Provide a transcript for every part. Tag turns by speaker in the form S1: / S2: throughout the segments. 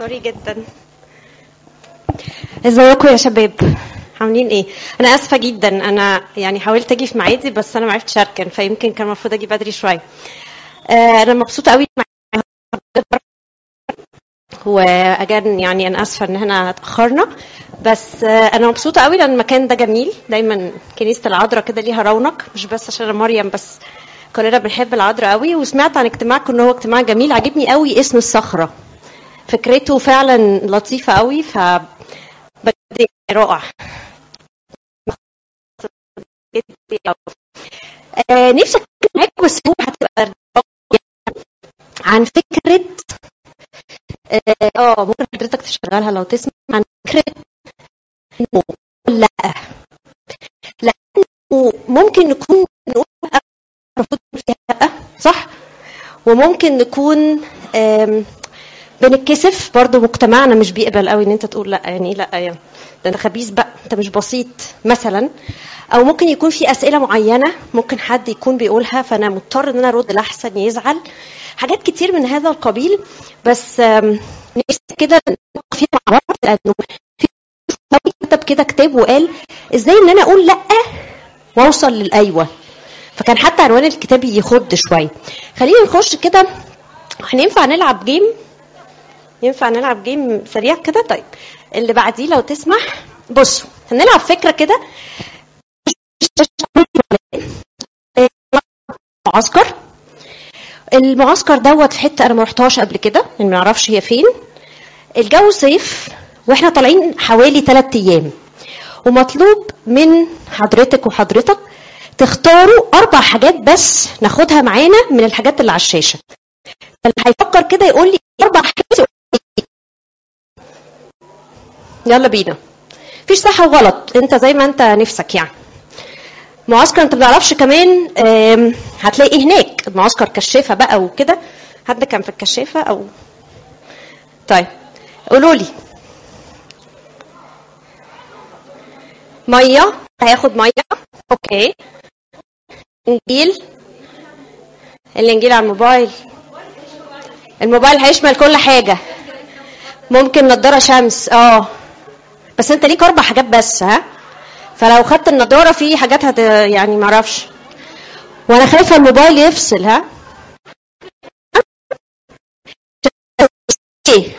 S1: سوري جدا ازيكم يا شباب عاملين ايه انا اسفه جدا انا يعني حاولت اجي في ميعادي بس انا ما عرفتش اركن فيمكن كان المفروض اجي بدري شويه آه انا مبسوطه قوي واجان يعني انا اسفه ان احنا اتاخرنا بس آه انا مبسوطه قوي لان المكان ده جميل دايما كنيسه العذراء كده ليها رونق مش بس عشان أنا مريم بس كلنا بنحب العذراء قوي وسمعت عن اجتماعكم ان هو اجتماع جميل عجبني قوي اسم الصخره فكرته فعلا لطيفه قوي ف رائع آه نفسي اتكلم معاكم بس هو هتبقى عن فكره اه ممكن حضرتك تشغلها لو تسمع عن فكره انه لا لانه ممكن نكون نقول المفروض فيها لا صح وممكن نكون بنتكسف برضو مجتمعنا مش بيقبل قوي ان انت تقول لا يعني ايه لا يعني ده انت خبيث بقى انت مش بسيط مثلا او ممكن يكون في اسئله معينه ممكن حد يكون بيقولها فانا مضطر ان انا ارد لاحسن يزعل حاجات كتير من هذا القبيل بس نفسي كده فيها مع بعض لانه في كتب كده كتاب وقال ازاي ان انا اقول لا واوصل للايوه فكان حتى عنوان الكتاب يخض شويه خلينا نخش كده هننفع نلعب جيم ينفع نلعب جيم سريع كده طيب اللي بعديه لو تسمح بصوا هنلعب فكره كده معسكر المعسكر دوت في حته انا ما رحتهاش قبل كده يعني ما اعرفش هي فين الجو صيف واحنا طالعين حوالي ثلاث ايام ومطلوب من حضرتك وحضرتك تختاروا اربع حاجات بس ناخدها معانا من الحاجات اللي على الشاشه اللي هيفكر كده يقول لي اربع حاجات يلا بينا مفيش صح وغلط انت زي ما انت نفسك يعني معسكر انت ما بتعرفش كمان هتلاقي هناك معسكر كشافه بقى وكده حد كان في الكشافه او طيب قولوا لي ميه هياخد ميه اوكي انجيل الانجيل على الموبايل الموبايل هيشمل كل حاجه ممكن نضاره شمس اه بس انت ليك اربع حاجات بس ها فلو خدت النضاره في حاجات هت يعني ما اعرفش وانا خايفه الموبايل يفصل ها ايه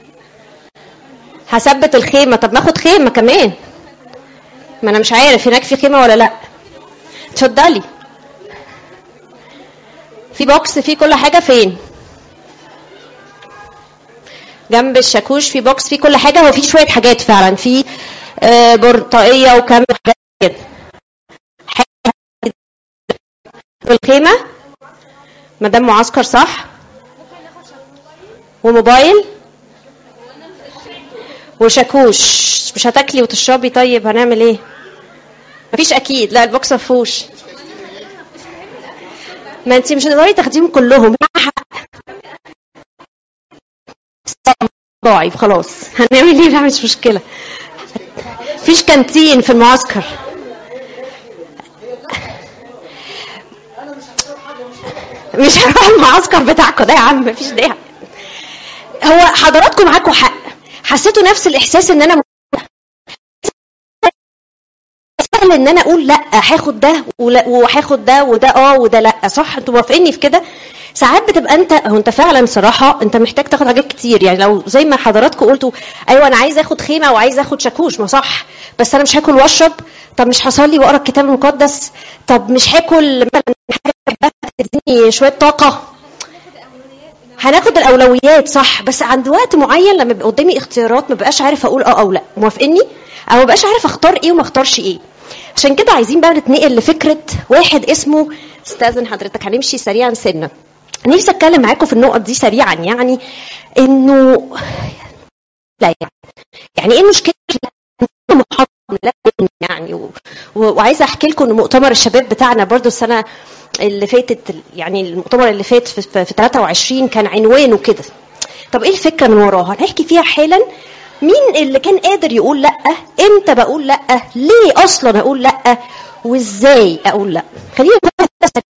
S1: هثبت الخيمه طب ناخد خيمه كمان ما انا مش عارف هناك في خيمه ولا لا اتفضلي في بوكس فيه كل حاجه فين جنب الشاكوش في بوكس فيه كل حاجه هو فيه شويه حاجات فعلا في آه برتقيه وكم حاجات كده والخيمه مدام معسكر صح وموبايل وشاكوش مش هتاكلي وتشربي طيب هنعمل ايه مفيش اكيد لا البوكس مفهوش ما انت مش هتقدري تاخديهم كلهم ضعيف خلاص هنعمل ايه لا مش مشكله مفيش كانتين في المعسكر مش هروح المعسكر بتاعكم ده يا عم مفيش داعي هو حضراتكم معاكم حق حسيتوا نفس الاحساس ان انا سهل ان انا اقول لا هاخد ده وهاخد ده وده اه وده لا صح انتوا موافقيني في كده ساعات بتبقى انت هو انت فعلا صراحه انت محتاج تاخد حاجات كتير يعني لو زي ما حضراتكم قلتوا ايوه انا عايز اخد خيمه وعايز اخد شاكوش ما صح بس انا مش هاكل واشرب طب مش هصلي واقرا الكتاب المقدس طب مش هاكل مثلا حاجه تديني شويه طاقه هناخد الاولويات صح بس عند وقت معين لما بيبقى قدامي اختيارات ما بقاش عارف اقول اه او لا موافقني او ما بقاش عارف اختار ايه وما اختارش ايه عشان كده عايزين بقى نتنقل لفكره واحد اسمه استاذن حضرتك هنمشي سريعا سنه نفسي اتكلم معاكم في النقط دي سريعا يعني انه لا يعني يعني ايه المشكله يعني و... وعايزه احكي لكم ان مؤتمر الشباب بتاعنا برضو السنه اللي فاتت يعني المؤتمر اللي فات في, في 23 كان عنوانه كده طب ايه الفكره من وراها هنحكي فيها حالا مين اللي كان قادر يقول لا امتى بقول لا ليه اصلا اقول لا وازاي اقول لا خلينا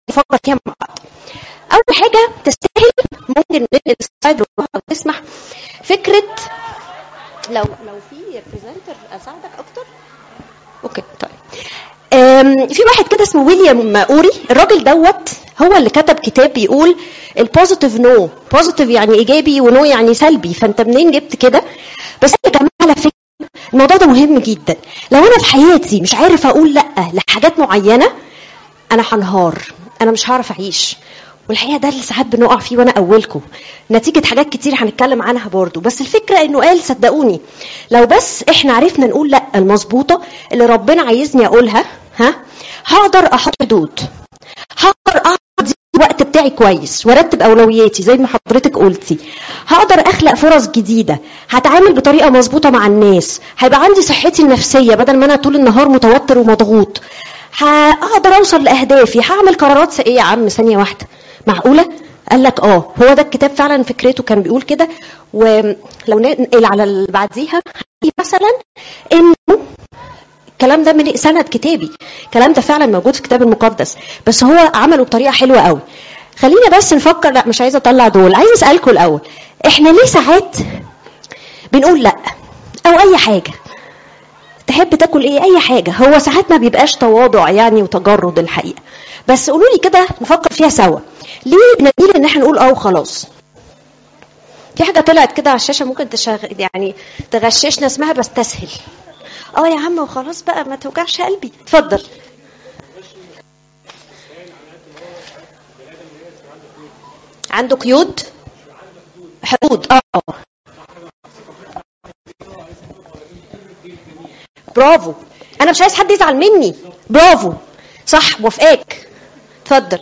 S1: نفكر فيها مع بعض اول حاجه تستاهل ممكن ننقل السلايد لو تسمح فكره لو لو في بريزنتر اساعدك اكتر اوكي طيب أم، في واحد كده اسمه ويليام اوري الراجل دوت هو اللي كتب كتاب بيقول البوزيتيف نو بوزيتيف يعني ايجابي ونو يعني سلبي فانت منين جبت كده بس يا جماعه على فكره الموضوع ده مهم جدا لو انا في حياتي مش عارف اقول لا لحاجات معينه انا هنهار انا مش هعرف اعيش والحقيقه ده اللي ساعات بنقع فيه وانا اولكم نتيجه حاجات كتير هنتكلم عنها برضو بس الفكره انه قال صدقوني لو بس احنا عرفنا نقول لا المظبوطه اللي ربنا عايزني اقولها ها هقدر احط حدود هقدر اقضي الوقت بتاعي كويس وارتب اولوياتي زي ما حضرتك قلتي هقدر اخلق فرص جديده هتعامل بطريقه مظبوطه مع الناس هيبقى عندي صحتي النفسيه بدل ما انا طول النهار متوتر ومضغوط هقدر اوصل لاهدافي هعمل قرارات س- ايه يا عم ثانيه واحده معقوله قال لك اه هو ده الكتاب فعلا فكرته كان بيقول كده ولو ننقل على اللي بعديها هنلاقي مثلا انه الكلام ده من سند كتابي الكلام ده فعلا موجود في الكتاب المقدس بس هو عمله بطريقه حلوه قوي خلينا بس نفكر لا مش عايزه اطلع دول عايزه اسالكم الاول احنا ليه ساعات بنقول لا او اي حاجه تحب تاكل ايه اي حاجه هو ساعات ما بيبقاش تواضع يعني وتجرد الحقيقه بس قولوا لي كده نفكر فيها سوا ليه بنميل ان احنا نقول اه وخلاص في حاجه طلعت كده على الشاشه ممكن تشغ... يعني تغششنا اسمها بستسهل اه يا عم وخلاص بقى ما توجعش قلبي اتفضل عنده قيود حدود اه برافو انا مش عايز حد يزعل مني برافو صح موافقاك اتفضل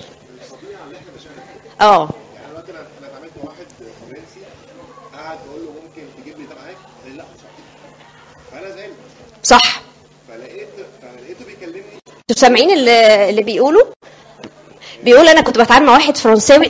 S1: اه
S2: يعني دلوقتي انا انا اتعاملت مع واحد فرنسي قعد بقول له ممكن تجيب لي ده معاك قال لي لا مش هجيب فانا زعلت
S1: صح
S2: فلقيت فلقيته بيكلمني
S1: انتوا سامعين اللي, اللي بيقولوا بيقول انا كنت بتعامل مع واحد فرنساوي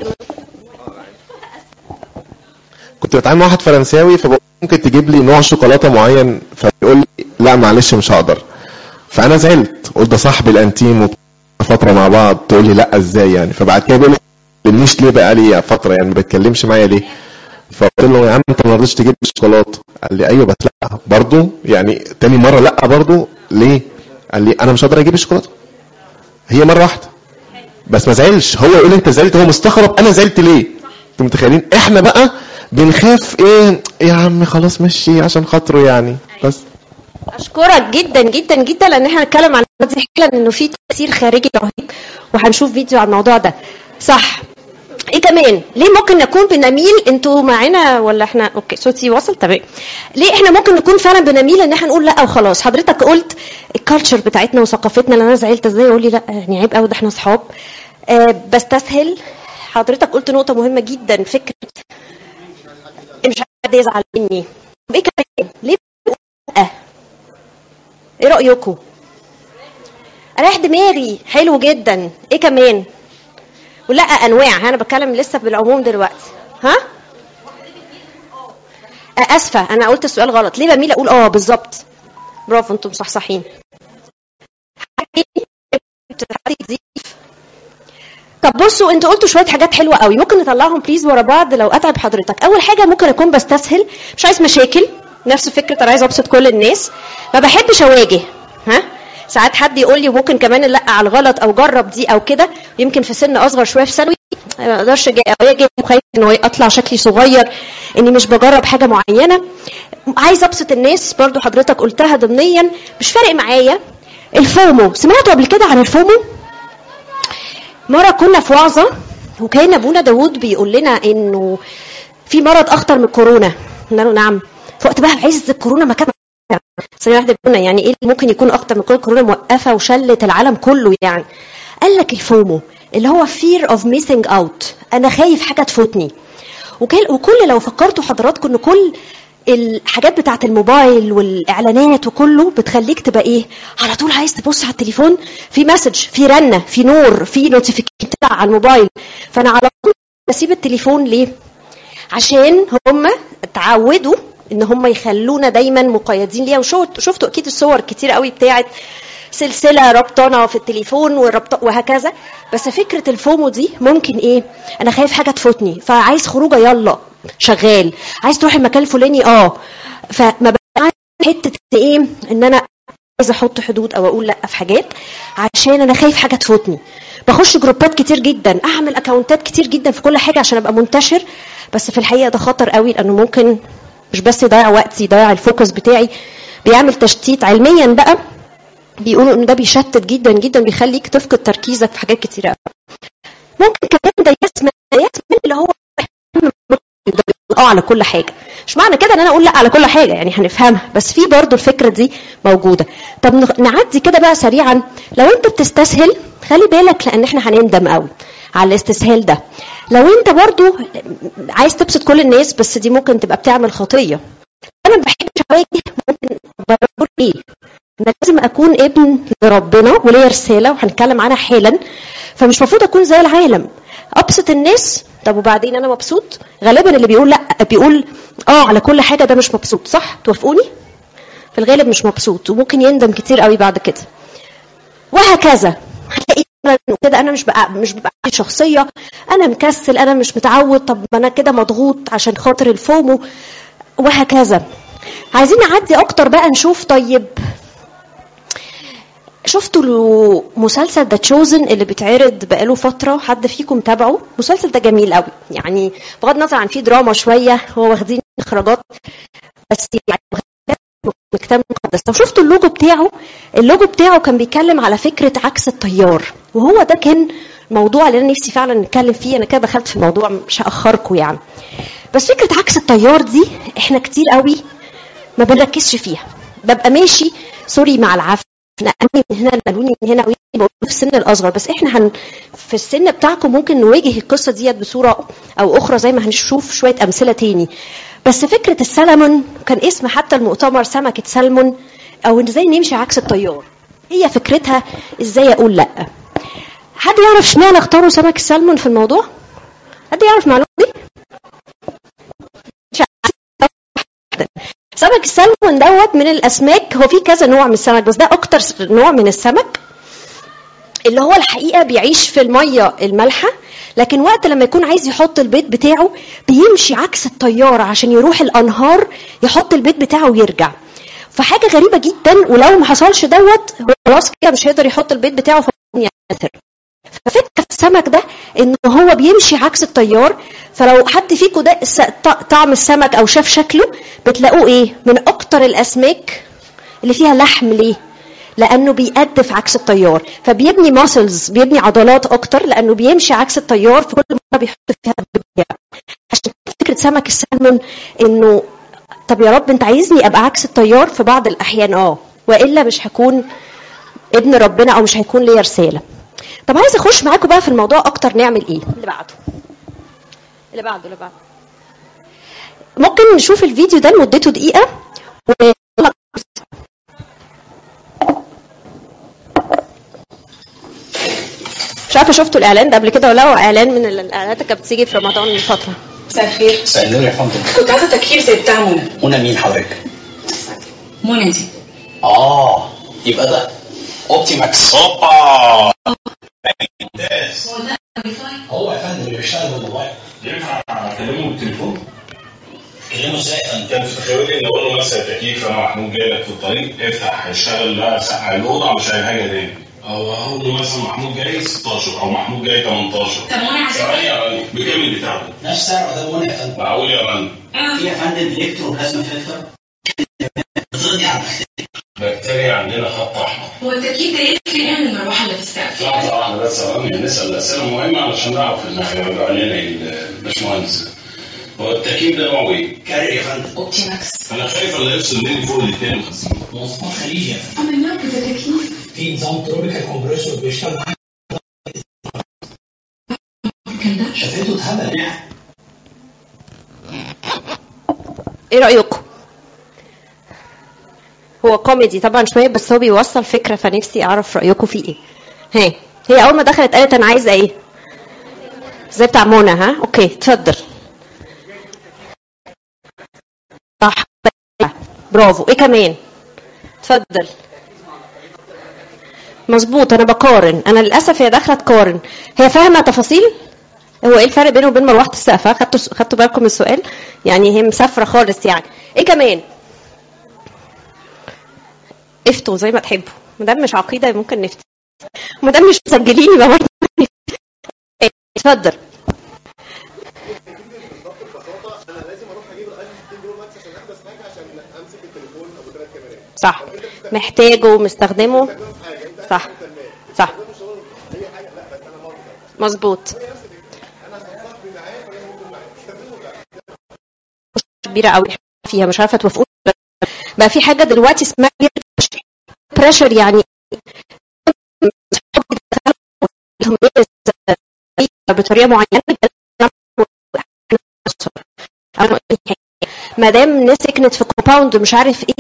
S2: كنت بتعامل مع واحد فرنساوي فبقول ممكن تجيب لي نوع شوكولاته معين فبيقول لي لا معلش مش هقدر فانا زعلت قلت ده صاحبي الانتيم وبتاع فتره مع بعض تقول لي لا ازاي يعني فبعد كده بيقول لي ما تكلمنيش ليه بقى لي فتره يعني ما بتكلمش معايا ليه فقلت له يا عم انت ما رضيتش تجيب لي شوكولاته قال لي ايوه بس لا برضه يعني تاني مره لا برضه ليه قال لي انا مش هقدر اجيب الشوكولاته هي مره واحده بس ما زعلش هو يقول انت زعلت هو مستغرب انا زعلت ليه انتوا متخيلين احنا بقى بنخاف ايه يا عم خلاص مشي عشان خاطره يعني بس
S1: اشكرك جدا جدا جدا لان احنا هنتكلم عن دي فعلا انه في تاثير خارجي رهيب وهنشوف فيديو عن الموضوع ده صح ايه كمان ليه ممكن نكون بنميل انتوا معانا ولا احنا اوكي صوتي واصل تمام ليه احنا ممكن نكون فعلا بنميل ان احنا نقول لا وخلاص حضرتك قلت الكالتشر بتاعتنا وثقافتنا اللي انا زعلت ازاي يقول لي لا يعني عيب قوي ده احنا اصحاب آه بستسهل حضرتك قلت نقطه مهمه جدا فكره مش عايز حد يزعل مني طب ايه كمان ليه بنقول لا ايه رايكم اريح دماغي حلو جدا ايه كمان ولا انواع انا بتكلم لسه بالعموم دلوقتي ها آه، اسفه انا قلت السؤال غلط ليه بميل اقول اه بالظبط برافو انتم صحصحين طب بصوا انتوا قلتوا شويه حاجات حلوه قوي ممكن نطلعهم بليز ورا بعض لو اتعب حضرتك اول حاجه ممكن اكون بستسهل مش عايز مشاكل نفس فكره انا عايز ابسط كل الناس ما بحبش اواجه ها ساعات حد يقول لي وممكن كمان لا على الغلط او جرب دي او كده يمكن في سن اصغر شويه في ثانوي ما اقدرش أجا- اواجه وخايف ان هو اطلع شكلي صغير اني مش بجرب حاجه معينه عايز ابسط الناس برضو حضرتك قلتها ضمنيا مش فارق معايا الفومو سمعتوا قبل كده عن الفومو مرة كنا في وعظة وكان أبونا داوود بيقول لنا إنه في مرض أخطر من الكورونا قلنا له نعم في وقت بقى عز الكورونا ما كان ثانية واحدة بيقولنا يعني إيه اللي ممكن يكون أخطر من كل الكورونا موقفة وشلت العالم كله يعني قال لك الفومو اللي هو fear of missing out أنا خايف حاجة تفوتني وكل وكل لو فكرتوا حضراتكم ان كل الحاجات بتاعت الموبايل والاعلانات وكله بتخليك تبقى ايه على طول عايز تبص على التليفون في مسج في رنه في نور في نوتيفيكيشن على الموبايل فانا على طول بسيب التليفون ليه عشان هم اتعودوا ان هم يخلونا دايما مقيدين ليها وشفتوا اكيد الصور كتير قوي بتاعت سلسله ربطانه في التليفون وربط وهكذا بس فكره الفومو دي ممكن ايه انا خايف حاجه تفوتني فعايز خروجه يلا شغال عايز تروح المكان الفلاني اه فما بقى حته ايه ان انا عايزه احط حدود او اقول لا في حاجات عشان انا خايف حاجه تفوتني بخش جروبات كتير جدا اعمل اكونتات كتير جدا في كل حاجه عشان ابقى منتشر بس في الحقيقه ده خطر قوي لانه ممكن مش بس يضيع وقتي يضيع الفوكس بتاعي بيعمل تشتيت علميا بقى بيقولوا ان ده بيشتت جدا جدا بيخليك تفقد تركيزك في حاجات كتيره قوي ممكن كمان ده يسمع يسمع اللي هو اه على كل حاجه مش معنى كده ان انا اقول لا على كل حاجه يعني هنفهمها بس في برضو الفكره دي موجوده طب نغ- نعدي كده بقى سريعا لو انت بتستسهل خلي بالك لان احنا هنندم قوي على الاستسهال ده لو انت برضو عايز تبسط كل الناس بس دي ممكن تبقى بتعمل خطيه انا ما بحبش اواجه ممكن بقول ايه انا لازم اكون ابن لربنا وليا رساله وهنتكلم عنها حالا فمش المفروض اكون زي العالم ابسط الناس طب وبعدين انا مبسوط غالبا اللي بيقول لا بيقول اه على كل حاجه ده مش مبسوط صح توافقوني في الغالب مش مبسوط وممكن يندم كتير قوي بعد كده وهكذا هتلاقي مثلاً كده انا مش بقى مش ببقى عندي شخصيه انا مكسل انا مش متعود طب ما انا كده مضغوط عشان خاطر الفومو وهكذا عايزين نعدي اكتر بقى نشوف طيب شفتوا المسلسل ذا تشوزن اللي بيتعرض بقاله فتره حد فيكم تابعه المسلسل ده جميل قوي يعني بغض النظر عن فيه دراما شويه هو واخدين اخراجات بس يعني من الكتاب المقدس لو شفتوا اللوجو بتاعه اللوجو بتاعه كان بيتكلم على فكره عكس التيار وهو ده كان الموضوع اللي انا نفسي فعلا نتكلم فيه انا كده دخلت في الموضوع مش هاخركم يعني بس فكره عكس التيار دي احنا كتير قوي ما بنركزش فيها ببقى ماشي سوري مع العفو نقلني من هنا نقلوني من هنا بقول في السن الاصغر بس احنا هن في السن بتاعكم ممكن نواجه القصه ديت بصوره او اخرى زي ما هنشوف شويه امثله تاني بس فكره السلمون كان اسم حتى المؤتمر سمكه سلمون او ازاي نمشي عكس التيار هي فكرتها ازاي اقول لا حد يعرف اشمعنى اختاروا سمك السلمون في الموضوع حد يعرف المعلومه دي مش عارفة. سمك السلمون دوت من الاسماك هو في كذا نوع من السمك بس ده اكتر نوع من السمك اللي هو الحقيقه بيعيش في الميه المالحه لكن وقت لما يكون عايز يحط البيت بتاعه بيمشي عكس التيار عشان يروح الانهار يحط البيت بتاعه ويرجع فحاجه غريبه جدا ولو ما حصلش دوت هو خلاص كده مش هيقدر يحط البيت بتاعه فينثر ففكره السمك ده ان هو بيمشي عكس التيار فلو حد فيكم ده الس- ط- طعم السمك او شاف شكله بتلاقوه ايه من اكتر الاسماك اللي فيها لحم ليه لانه بيأدف عكس التيار فبيبني ماسلز بيبني عضلات اكتر لانه بيمشي عكس التيار في كل مره بيحط فيها البيض بتاعه. عشان كده فكره سمك السلمون انه طب يا رب انت عايزني ابقى عكس التيار في بعض الاحيان اه والا مش هكون ابن ربنا او مش هيكون ليا رساله طب عايز اخش معاكم بقى في الموضوع اكتر نعمل ايه اللي بعده اللي بعده اللي بعده ممكن نشوف الفيديو ده مدته دقيقه و... مش عارفه شفتوا الاعلان ده قبل كده ولا هو اعلان من الاعلانات اللي كانت بتيجي في رمضان من فتره
S3: مساء الخير
S4: مساء النور يا فندم
S3: كنت عايزه تكييف زي بتاع منى
S4: منى مين حضرتك؟
S3: منى دي
S4: اه يبقى ده اوبتيماكس
S5: اوبا ممتاز
S4: هو يا فندم اللي بيشتغل بالموبايل
S5: ينفع اكلمه بالتليفون؟
S4: كلمه ازاي يا فندم؟
S5: كان في خيالي ان اقول له مثلا تكييف انا محمود جاي لك في الطريق افتح هيشتغل بقى سقع الاوضه مش هي حاجه تاني او اقول له مثلا محمود جاي 16 او محمود جاي 18
S3: طب منى عايزة
S5: ثواني يا غالي بكام البتاع ده؟
S4: نفس سعر ده منى يا فندم
S5: معقول يا غالي
S4: في يا فندم الكترو بلازما فلتر بتغني عن
S5: بكتيريا عندنا خط احمر
S3: هو التكييف ده ايه اللي يعمل المروحه اللي في السقف؟
S5: لحظه واحده بس يا غالي نسال اسئله مهمه علشان نعرف ان هيبقى علينا الباشمهندس هو التكييف ده نوعه ايه؟
S4: كارير يا فندم
S3: اوبتيماكس
S5: انا خايف اللي يفصل مني فوق ال 52
S4: مواصفات خليجي يا فندم
S3: اما الماركة ده تكييف
S4: في نظام تروبيكال كومبريسور بيشتغل معاك
S3: كان ده
S4: شفاته اتهبل يعني
S1: ايه رايكم هو كوميدي طبعا شويه بس هو بيوصل فكره فنفسي اعرف رايكم فيه ايه ها هي اول ما دخلت قالت انا عايزه ايه زي بتاع منى ها اوكي اتفضل صح برافو ايه كمان اتفضل مظبوط انا بقارن انا للاسف هي داخله تقارن هي فاهمه تفاصيل هو ايه الفرق بينه وبين مروحه السقف ها؟ خدتوا خدتوا بالكم من السؤال يعني هي مسافره خالص يعني ايه كمان افتوا زي ما تحبوا ما دام مش عقيده ممكن نفتي ما دام مش مسجلين يبقى برضه إيه، اتفضل صح محتاجه ومستخدمه صح صح مظبوط كبيره قوي فيها مش عارفه توافقوا بقى في حاجه دلوقتي اسمها بريشر يعني بطريقه معينه ما دام ناس سكنت في كومباوند مش عارف ايه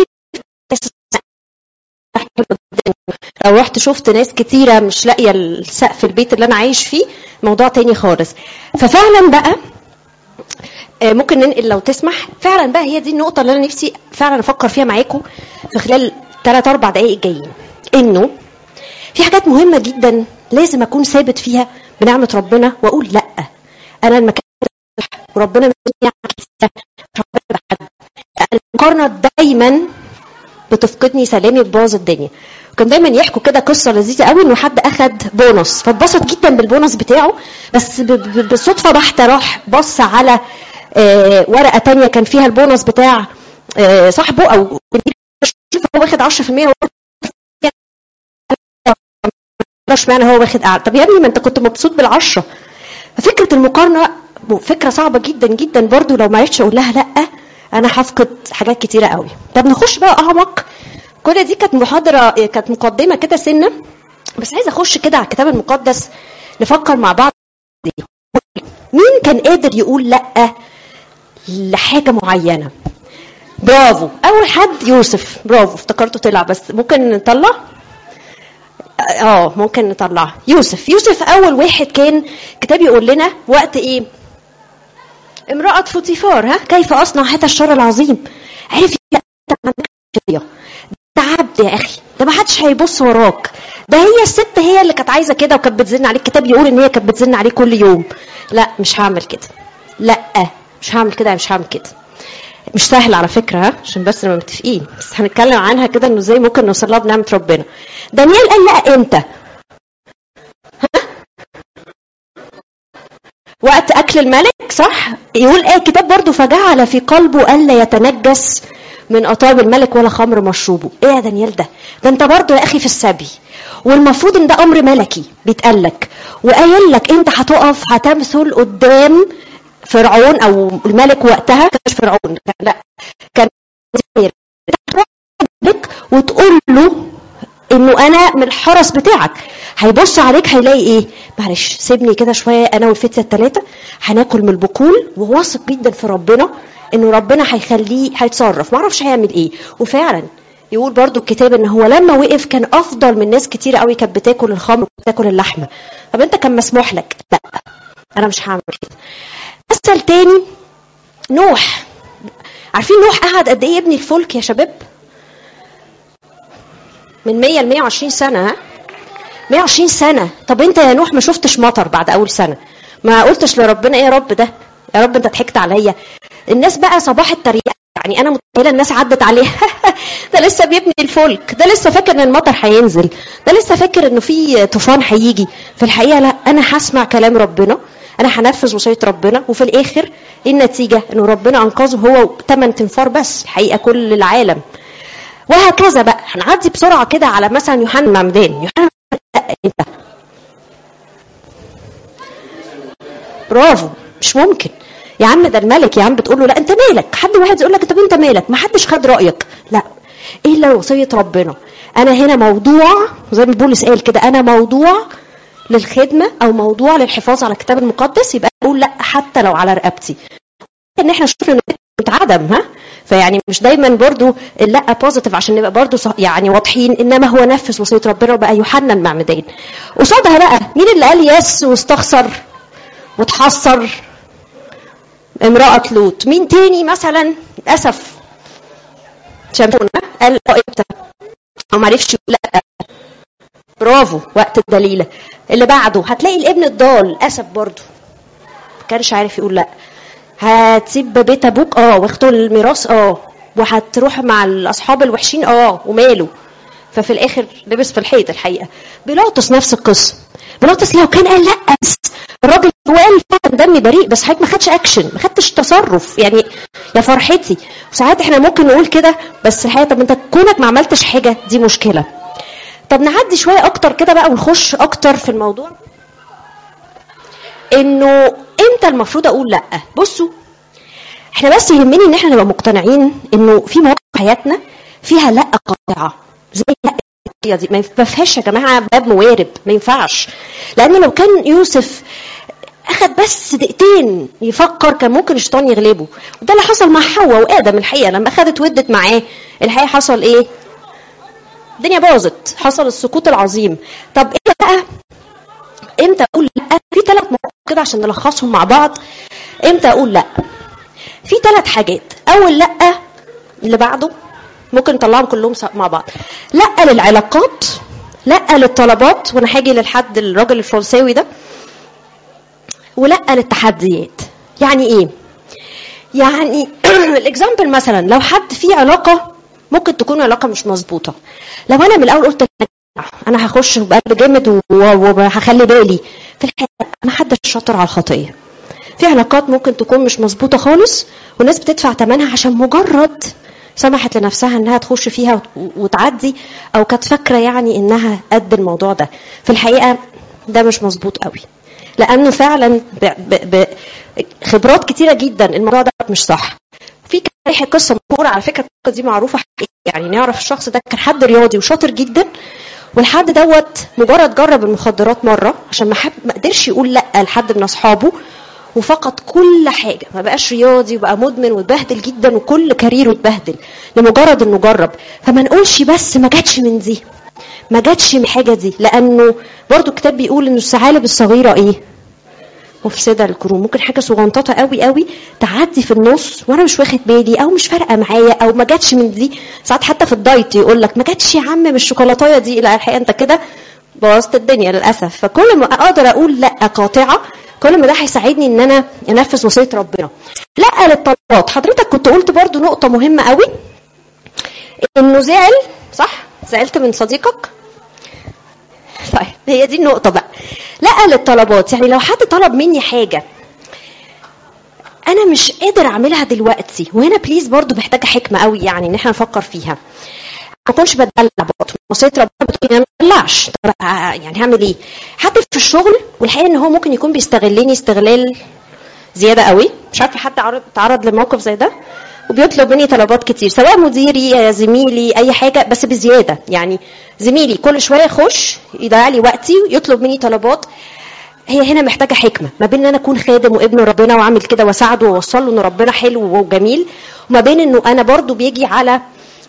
S1: لو رحت شفت ناس كتيره مش لاقيه السقف البيت اللي انا عايش فيه موضوع تاني خالص ففعلا بقى آه، ممكن ننقل لو تسمح فعلا بقى هي دي النقطه اللي انا نفسي فعلا افكر فيها معاكم في خلال 3 4 دقائق الجايين انه في حاجات مهمه جدا لازم اكون ثابت فيها بنعمه ربنا واقول لا انا المكان ده صح وربنا مديني كتير مش ربنا بحد المقارنه دايما بتفقدني سلامي بتبوظ الدنيا وكان دايما يحكوا كده قصه لذيذه قوي انه حد اخد بونص فاتبسط جدا بالبونص بتاعه بس ب- ب- بالصدفه بحته راح بص على آه، ورقه تانية كان فيها البونص بتاع آه، صاحبه او شوف هو واخد 10% هو اشمعنى هو واخد اعلى طب يا ابني ما انت كنت مبسوط بالعشرة ففكره المقارنه فكره صعبه جدا جدا برضو لو ما عرفتش اقول لها لا انا هفقد حاجات كتيره قوي طب نخش بقى اعمق كل دي كانت محاضره كانت مقدمه كده سنه بس عايزه اخش كده على الكتاب المقدس نفكر مع بعض مين كان قادر يقول لا لحاجه معينه برافو اول حد يوسف برافو افتكرته طلع بس ممكن نطلع اه ممكن نطلعها يوسف يوسف اول واحد كان كتاب يقول لنا وقت ايه امرأة فوتيفار ها كيف أصنع هذا الشر العظيم عرف لا أنت ما عندكش شخصية. ده عبد يا أخي ده ما حدش هيبص وراك ده هي الست هي اللي كانت عايزة كده وكانت بتزن عليه الكتاب يقول إن هي كانت بتزن عليه كل يوم لا مش هعمل كده لا مش هعمل كده مش هعمل كده مش سهل على فكرة ها عشان بس نبقى متفقين بس هنتكلم عنها كده انه ازاي ممكن نوصل لها بنعمة ربنا دانيال قال لا امتى وقت اكل الملك صح يقول ايه الكتاب برضو فجعل في قلبه الا يتنجس من اطاب الملك ولا خمر مشروبه ايه يا دانيال ده ده انت برضو يا اخي في السبي والمفروض ان ده امر ملكي بيتقال لك وقايل لك انت هتقف هتمثل قدام فرعون او الملك وقتها كان مش فرعون كان لا كان لك وتقول له انه انا من الحرس بتاعك هيبص عليك هيلاقي ايه معلش سيبني كده شويه انا والفتيه الثلاثه هناكل من البقول وواثق جدا في ربنا انه ربنا هيخليه هيتصرف معرفش هيعمل ايه وفعلا يقول برضو الكتاب ان هو لما وقف كان افضل من ناس كتير قوي كانت بتاكل الخمر وبتاكل اللحمه طب انت كان مسموح لك لا انا مش هعمل كده مثل تاني نوح عارفين نوح قعد قد ايه يبني الفلك يا شباب من 100 ل 120 سنه ها 120 سنه طب انت يا نوح ما شفتش مطر بعد اول سنه ما قلتش لربنا ايه يا رب ده يا رب انت ضحكت عليا الناس بقى صباح التريقه يعني انا متخيله الناس عدت عليه ده لسه بيبني الفلك ده لسه فاكر ان المطر هينزل ده لسه فاكر انه في طوفان هيجي في الحقيقه لا انا هسمع كلام ربنا انا هنفذ وصيه ربنا وفي الاخر ايه النتيجه انه ربنا انقذه هو ثمان تنفار بس الحقيقه كل العالم وهكذا بقى هنعدي بسرعه كده على مثلا يوحنا المعمدان يوحنا لا انت برافو مش ممكن يا عم ده الملك يا عم بتقول له لا انت مالك حد واحد يقول لك طب انت مالك ما حدش خد رايك لا الا وصيه ربنا انا هنا موضوع زي ما بولس قال كده انا موضوع للخدمه او موضوع للحفاظ على الكتاب المقدس يبقى اقول لا حتى لو على رقبتي ان احنا شفنا ان اتعدم ها فيعني مش دايما برضو لا بوزيتيف عشان نبقى برضو صح- يعني واضحين انما هو نفذ وصيه ربنا وبقى يوحنا المعمدان قصادها بقى مين اللي قال يس واستخسر وتحسر امرأة لوط مين تاني مثلا للأسف شامبونا قال اه امتى هو معرفش يقول لا برافو وقت الدليله اللي بعده هتلاقي الابن الضال اسف برضه ما كانش عارف يقول لا هتسيب بيت ابوك اه واخدوا الميراث اه وهتروح مع الاصحاب الوحشين اه وماله ففي الاخر لبس في الحيط الحقيقه بيلاطس نفس القصه بيلاطس لو كان قال لا بس الراجل هو قال فعلا دمي بريء بس حضرتك ما خدش اكشن ما خدتش تصرف يعني يا فرحتي وساعات احنا ممكن نقول كده بس الحقيقه طب انت كونك ما عملتش حاجه دي مشكله طب نعدي شويه اكتر كده بقى ونخش اكتر في الموضوع انه امتى المفروض اقول لا بصوا احنا بس يهمني ان احنا نبقى مقتنعين انه في مواقف في حياتنا فيها لا قاطعه زي لا القضية دي ما ينف- ما فيهاش يا جماعه باب موارب ما ينفعش لان لو كان يوسف اخد بس دقيقتين يفكر كان ممكن الشيطان يغلبه وده اللي حصل مع حواء وادم الحقيقه لما اخدت ودت معاه الحقيقه حصل ايه الدنيا باظت حصل السقوط العظيم طب ايه بقى امتى اقول لا في ثلاث مواقف كده عشان نلخصهم مع بعض امتى اقول لا في ثلاث حاجات اول لا اللي بعده ممكن نطلعهم كلهم سوا- مع بعض لا للعلاقات لا للطلبات وانا هاجي للحد الراجل الفرنساوي ده ولا للتحديات يعني ايه يعني الاكزامبل مثلا لو حد في علاقه ممكن تكون علاقه مش مظبوطه لو انا من الاول قلت انا هخش بقلب جامد و- وهخلي بالي في الحقيقه انا حد شاطر على الخطيه في علاقات ممكن تكون مش مظبوطه خالص والناس بتدفع ثمنها عشان مجرد سمحت لنفسها انها تخش فيها وت- وتعدي او كانت فاكره يعني انها قد الموضوع ده في الحقيقه ده مش مظبوط قوي لانه فعلا ب... ب... ب... خبرات كتيره جدا الموضوع ده مش صح في كان قصه مشهوره على فكره القصه دي معروفه حقيقية. يعني نعرف الشخص ده كان حد رياضي وشاطر جدا والحد دوت مجرد جرب المخدرات مره عشان ما حب ما قدرش يقول لا لحد من اصحابه وفقد كل حاجه ما بقاش رياضي وبقى مدمن واتبهدل جدا وكل كاريره اتبهدل لمجرد انه جرب فما نقولش بس ما جاتش من دي ما جاتش من الحاجه دي لانه برضو الكتاب بيقول انه الثعالب الصغيره ايه مفسده للكروم ممكن حاجه صغنططه قوي قوي تعدي في النص وانا مش واخد بالي او مش فارقه معايا او ما جاتش من دي ساعات حتى في الدايت يقول لك ما جاتش يا عم من الشوكولاتايه دي لا الحقيقه انت كده بوظت الدنيا للاسف فكل ما اقدر اقول لا قاطعه كل ما ده هيساعدني ان انا انفذ وصيه ربنا لا للطلبات حضرتك كنت قلت برضو نقطه مهمه قوي انه زعل صح زعلت من صديقك طيب هي دي النقطة بقى لا للطلبات يعني لو حد طلب مني حاجة أنا مش قادر أعملها دلوقتي وهنا بليز برضو محتاجة حكمة قوي يعني إن إحنا نفكر فيها ما اكونش بدلع برضه وصيه ربنا بتقول انا ما بدلعش طب آه، يعني هعمل ايه؟ حد في الشغل والحقيقه ان هو ممكن يكون بيستغلني استغلال زياده قوي مش عارفه حد عرض تعرض لموقف زي ده وبيطلب مني طلبات كتير سواء مديري يا زميلي اي حاجه بس بزياده يعني زميلي كل شويه يخش يضيع لي وقتي يطلب مني طلبات هي هنا محتاجه حكمه ما بين ان انا اكون خادم وابن ربنا واعمل كده واساعده واوصل له ان ربنا حلو وجميل وما بين انه انا برضو بيجي على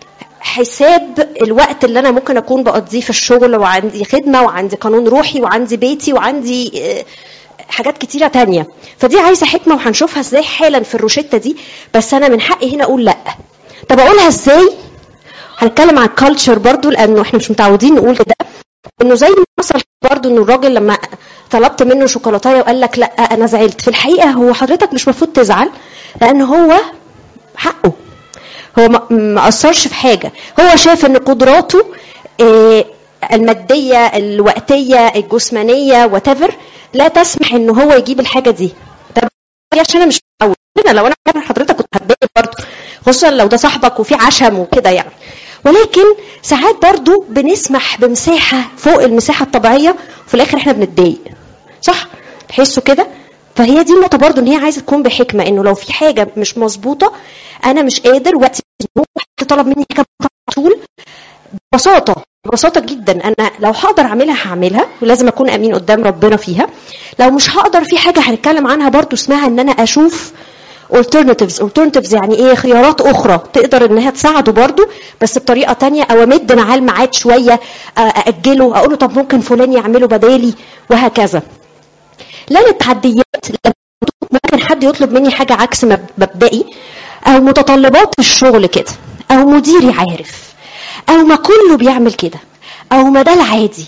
S1: حساب الوقت اللي انا ممكن اكون بقضيه في الشغل وعندي خدمه وعندي قانون روحي وعندي بيتي وعندي آه، حاجات كتيره تانية فدي عايزه حكمه وهنشوفها ازاي حالا في الروشته دي بس انا من حقي هنا اقول لا طب اقولها ازاي هنتكلم عن الكالتشر برضو لانه احنا مش متعودين نقول كده انه زي ما حصل برضو انه الراجل لما طلبت منه شوكولاتايه وقال لك لا انا زعلت في الحقيقه هو حضرتك مش المفروض تزعل لان هو حقه هو ما- ما اثرش في حاجه هو شاف ان قدراته آه، الماديه الوقتيه الجسمانيه واتيفر لا تسمح ان هو يجيب الحاجه دي طب عشان انا مش متعود هنا لو انا مكان حضرتك كنت هتضايق برضه خصوصا لو ده صاحبك وفي عشم وكده يعني ولكن ساعات برضه بنسمح بمساحه فوق المساحه الطبيعيه وفي الاخر احنا بنتضايق صح تحسوا كده فهي دي النقطه برضه ان هي عايزه تكون بحكمه انه لو في حاجه مش مظبوطه انا مش قادر وقتي مزنوق، حد طلب مني حاجه على طول ببساطه ببساطه جدا انا لو هقدر اعملها هعملها ولازم اكون امين قدام ربنا فيها لو مش هقدر في حاجه هنتكلم عنها برضو اسمها ان انا اشوف alternatives alternatives يعني ايه خيارات اخرى تقدر انها تساعده برضو بس بطريقه تانية او امد معاه الميعاد شويه آه، ااجله اقول له طب ممكن فلان يعمله بدالي وهكذا لا للتحديات لما ممكن حد يطلب مني حاجه عكس مب- مبدئي او متطلبات في الشغل كده او مديري عارف او ما كله بيعمل كده او ما ده العادي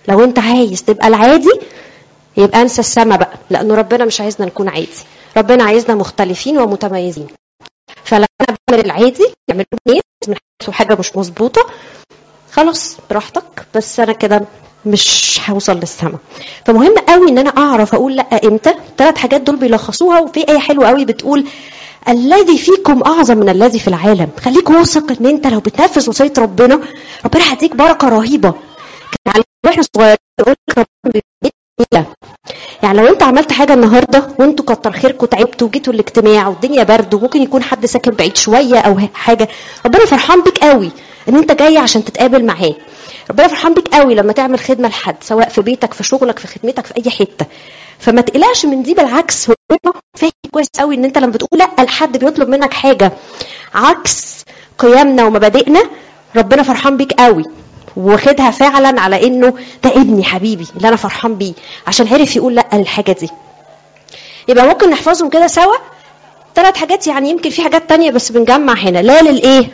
S1: لو انت عايز تبقى العادي يبقى انسى السما بقى لانه ربنا مش عايزنا نكون عادي ربنا عايزنا مختلفين ومتميزين فلما انا بعمل العادي يعملوا ناس من حيث حاجه مش مظبوطه خلاص براحتك بس انا كده مش هوصل للسما فمهم قوي ان انا اعرف اقول لا امتى الثلاث حاجات دول بيلخصوها وفي ايه حلوه قوي بتقول الذي فيكم اعظم من الذي في العالم خليك واثق ان انت لو بتنفذ وصيه ربنا ربنا هيديك بركه رهيبه كان على واحنا صغيرين يقول لك ربنا بيديك يعني لو انت عملت حاجه النهارده وانتوا كتر خيركم تعبتوا وجيتوا الاجتماع والدنيا برد وممكن يكون حد ساكن بعيد شويه او حاجه ربنا فرحان بيك قوي ان انت جاي عشان تتقابل معاه ربنا فرحان بيك قوي لما تعمل خدمه لحد سواء في بيتك في شغلك في خدمتك في اي حته فما تقلقش من دي بالعكس هو فاهم كويس قوي ان انت لما بتقول لا لحد بيطلب منك حاجه عكس قيمنا ومبادئنا ربنا فرحان بيك قوي واخدها فعلا على انه ده ابني حبيبي اللي انا فرحان بيه عشان عرف يقول لا للحاجه دي يبقى ممكن نحفظهم كده سوا ثلاث حاجات يعني يمكن في حاجات تانية بس بنجمع هنا لا للايه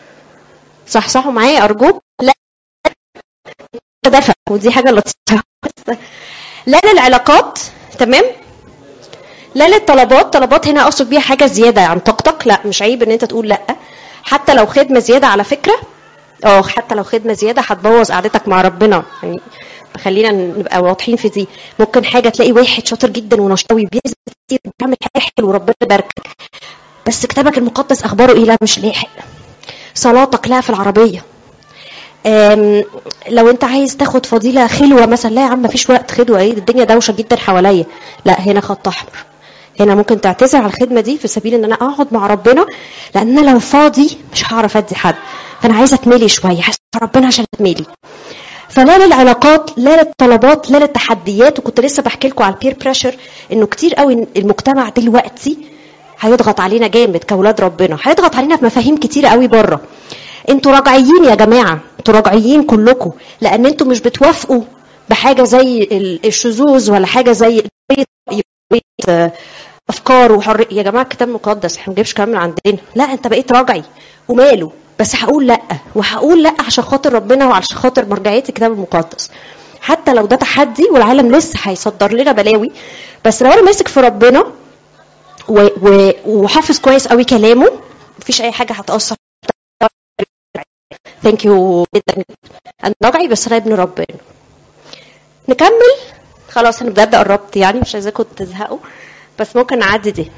S1: صح صحوا معايا ارجوك لا دفع ودي حاجه لطيفه لا للعلاقات تمام لا للطلبات طلبات هنا اقصد بيها حاجه زياده عن طاقتك لا مش عيب ان انت تقول لا حتى لو خدمه زياده على فكره اه حتى لو خدمه زياده هتبوظ قعدتك مع ربنا يعني خلينا نبقى واضحين في دي ممكن حاجه تلاقي واحد شاطر جدا ونشطوي بينزل كتير بيعمل حاجه حلوه وربنا يباركك بس كتابك المقدس اخباره ايه لا مش لاحق صلاتك لا في العربيه أم لو انت عايز تاخد فضيله خلوه مثلا لا يا عم مفيش وقت خلوه ايه الدنيا دوشه جدا حواليا لا هنا خط احمر هنا ممكن تعتذر على الخدمه دي في سبيل ان انا اقعد مع ربنا لان انا لو فاضي مش هعرف ادي حد فانا عايزه اتملي شويه حاسه ربنا عشان اتملي فلا للعلاقات لا للطلبات لا للتحديات وكنت لسه بحكي لكم على البير بريشر انه كتير قوي المجتمع دلوقتي هيضغط علينا جامد كاولاد ربنا هيضغط علينا في مفاهيم كتيره قوي بره انتوا راجعيين يا جماعه انتوا راجعيين كلكم لان انتوا مش بتوافقوا بحاجه زي الشذوذ ولا حاجه زي افكار وحريه يا جماعه الكتاب المقدس احنا ما بنجيبش كلام من عندنا لا انت بقيت راجعي وماله بس هقول لا وهقول لا عشان خاطر ربنا وعشان خاطر مرجعيه الكتاب المقدس حتى لو ده تحدي والعالم لسه هيصدر لنا بلاوي بس لو انا ماسك في ربنا و... و... وحافظ كويس قوي كلامه مفيش اي حاجه هتاثر ثانك يو جدا انا راجعي بس انا ابن ربنا نكمل خلاص انا بجد قربت يعني مش عايزاكم تزهقوا بس ممكن نعدي دي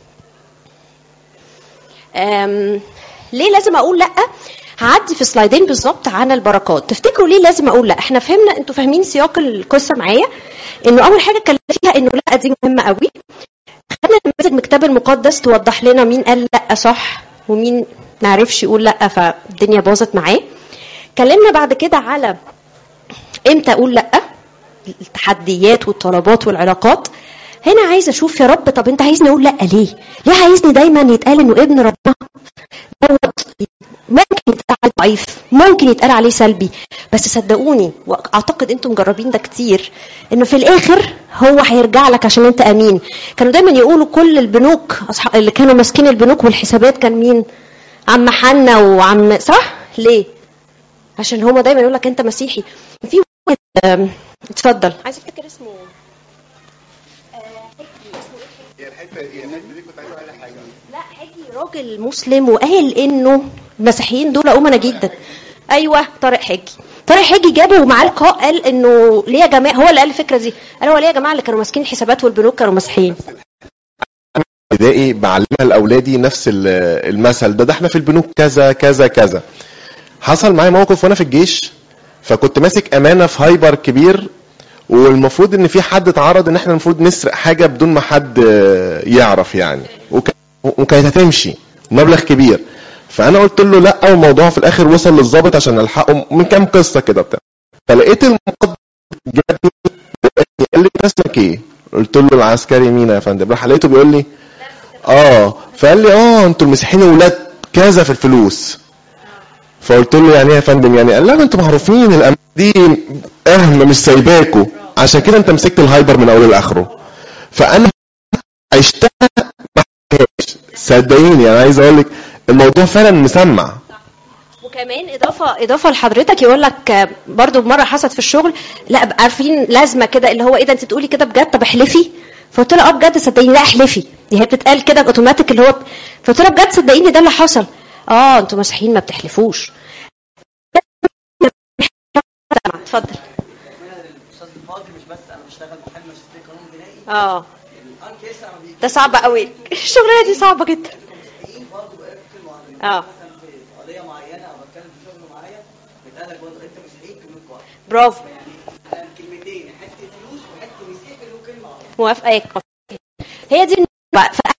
S1: أم... ليه لازم اقول لا هعدي في سلايدين بالظبط عن البركات تفتكروا ليه لازم اقول لا احنا فهمنا انتوا فاهمين سياق القصه معايا انه اول حاجه اتكلمنا فيها انه لا دي مهمه قوي خدنا نماذج من الكتاب المقدس توضح لنا مين قال لا صح ومين ما عرفش يقول لا فالدنيا باظت معاه اتكلمنا بعد كده على امتى اقول لا التحديات والطلبات والعلاقات هنا عايزه اشوف يا رب طب انت عايزني اقول لا ليه؟ ليه عايزني دايما يتقال انه ابن ربنا دوت ممكن يتقال عليه ضعيف ممكن يتقال عليه سلبي بس صدقوني واعتقد انتم مجربين ده كتير انه في الاخر هو هيرجع لك عشان انت امين كانوا دايما يقولوا كل البنوك أصحاب اللي كانوا ماسكين البنوك والحسابات كان مين عم حنا وعم صح ليه عشان هما دايما يقول لك انت مسيحي في واحد اتفضل عايز افتكر اسمه لا حجي راجل مسلم وقال انه المسيحيين دول امنا جدا ايوه طارق حجي طارق حجي جابه ومعاه لقاء قال انه ليه يا جماعه هو اللي قال الفكره دي قال هو ليه يا جماعه اللي كانوا ماسكين الحسابات والبنوك كانوا مسيحيين
S2: ابتدائي بعلمها لاولادي نفس المثل ده ده احنا في البنوك كذا كذا كذا حصل معايا موقف وانا في الجيش فكنت ماسك امانه في هايبر كبير والمفروض ان في حد اتعرض ان احنا المفروض نسرق حاجه بدون ما حد يعرف يعني وكانت هتمشي مبلغ كبير فانا قلت له لا والموضوع في الاخر وصل للظابط عشان الحقه من كام قصه كده بتاع فلقيت المقدم جابني قال لي اسمك ايه؟ قلت له العسكري مينا يا فندم راح لقيته بيقول لي اه فقال لي اه انتوا المسيحيين ولاد كذا في الفلوس فقلت له يعني ايه يا فندم يعني قال لا انتوا معروفين الامانه دي اهم مش سايباكوا عشان كده انت مسكت الهايبر من اوله لاخره فانا عشتها ما صدقيني انا عايز اقول لك الموضوع فعلا مسمع
S1: وكمان اضافه اضافه لحضرتك يقول لك آه، برضو مره حصلت في الشغل لا بقى عارفين لازمه كده اللي هو ايه ده انت تقولي كده بجد طب احلفي فقلت لها اه بجد صدقيني لا احلفي دي هي بتتقال كده اوتوماتيك اللي هو فقلت لها بجد صدقيني ده اللي حصل اه انتوا مسيحيين ما بتحلفوش اتفضل
S6: الاستاذ الفاضي مش بس انا بشتغل محامي ماجستير قانون جنائي
S1: اه
S6: الانكيس انا بيجي
S1: ده صعب قوي الشغلانه دي صعبه جدا
S6: مسيحيين برضه بقى بيتكلموا عن
S1: اه
S6: مثلا في قضيه معينه او بتكلم في شغل معين بيتقال لك برضه انت مسيحي كلمه واحد
S1: برافو
S6: يعني كلمتين حته فلوس وحته مسيحي له كلمه واحده
S1: موافقاك هي دي النقطة بقى. ف-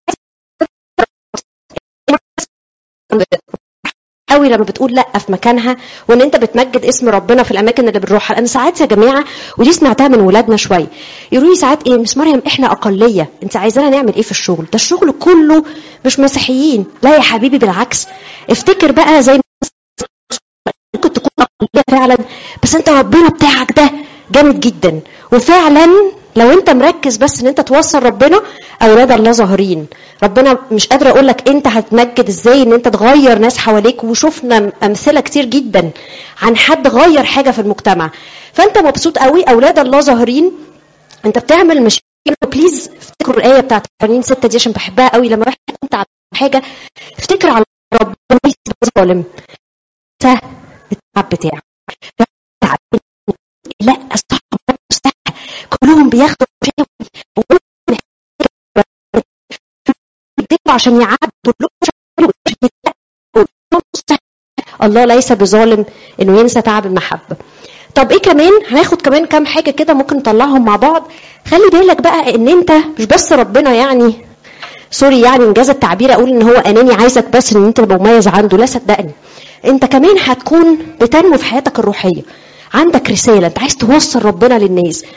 S1: قوي لما بتقول لا في مكانها وان انت بتمجد اسم ربنا في الاماكن اللي بنروحها لان ساعات يا جماعه ودي سمعتها من ولادنا شويه يقولوا لي ساعات ايه مس مريم احنا اقليه انت عايزانا نعمل ايه في الشغل ده الشغل كله مش مسيحيين لا يا حبيبي بالعكس افتكر بقى زي ما ممكن تكون اقليه فعلا بس انت ربنا بتاعك ده جامد جدا وفعلا لو انت مركز بس ان انت توصل ربنا اولاد الله ظاهرين ربنا مش قادره اقول لك انت هتمجد ازاي ان انت تغير ناس حواليك وشفنا امثله كتير جدا عن حد غير حاجه في المجتمع فانت مبسوط قوي اولاد الله ظاهرين انت بتعمل مش بليز افتكروا الايه بتاعت 80 6 دي عشان بحبها قوي لما واحد يكون تعبان في حاجه افتكر على ربنا ليس ظالم انت التعب بتاعك تعبان. لا الصح مستحيل كلهم بياخدوا شيء وكلهم بيكذبوا عشان يعدوا كلهم مستحيل. الله ليس بظالم انه ينسى تعب المحبه طب ايه كمان هناخد كمان كام حاجه كده ممكن نطلعهم مع بعض خلي بالك بقى ان انت مش بس ربنا يعني سوري يعني انجاز التعبير اقول ان هو اناني عايزك بس ان انت تبقى مميز عنده لا صدقني انت كمان هتكون بتنمو في حياتك الروحيه عندك رساله انت عايز توصل ربنا للناس